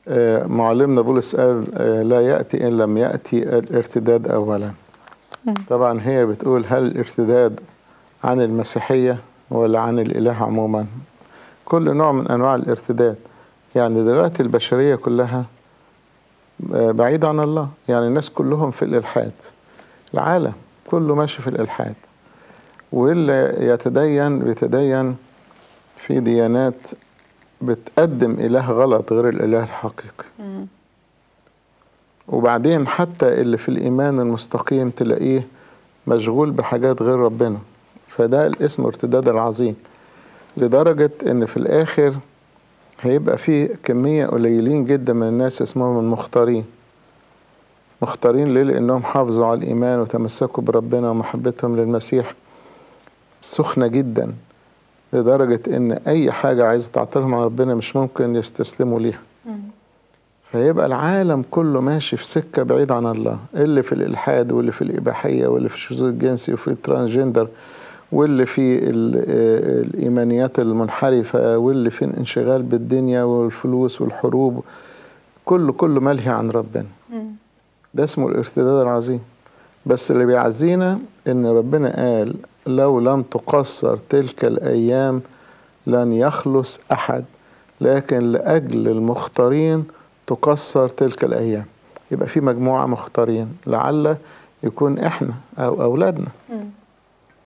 آه، معلمنا بولس قال آه، لا يأتي إن لم يأتي الارتداد أولا طبعا هي بتقول هل الارتداد عن المسيحية ولا عن الإله عموما كل نوع من أنواع الارتداد يعني دلوقتي البشرية كلها آه، بعيدة عن الله يعني الناس كلهم في الإلحاد العالم كله ماشي في الإلحاد واللي يتدين بيتدين في ديانات بتقدم إله غلط غير الإله الحقيقي وبعدين حتى اللي في الإيمان المستقيم تلاقيه مشغول بحاجات غير ربنا فده الاسم ارتداد العظيم لدرجة إن في الآخر هيبقى فيه كمية قليلين جدا من الناس اسمهم المختارين مختارين ليه؟ لأنهم حافظوا على الإيمان وتمسكوا بربنا ومحبتهم للمسيح سخنة جدا لدرجة إن أي حاجة عايزة تعطلهم عن ربنا مش ممكن يستسلموا ليها فيبقى العالم كله ماشي في سكة بعيد عن الله اللي في الإلحاد واللي في الإباحية واللي في الشذوذ الجنسي وفي الترانسجندر واللي في ال- آه، الإيمانيات المنحرفة واللي في الانشغال بالدنيا والفلوس والحروب كله كله ملهي عن ربنا ده اسمه الارتداد العظيم بس اللي بيعزينا ان ربنا قال لو لم تقصر تلك الايام لن يخلص احد لكن لاجل المختارين تقصر تلك الايام يبقى في مجموعه مختارين لعل يكون احنا او اولادنا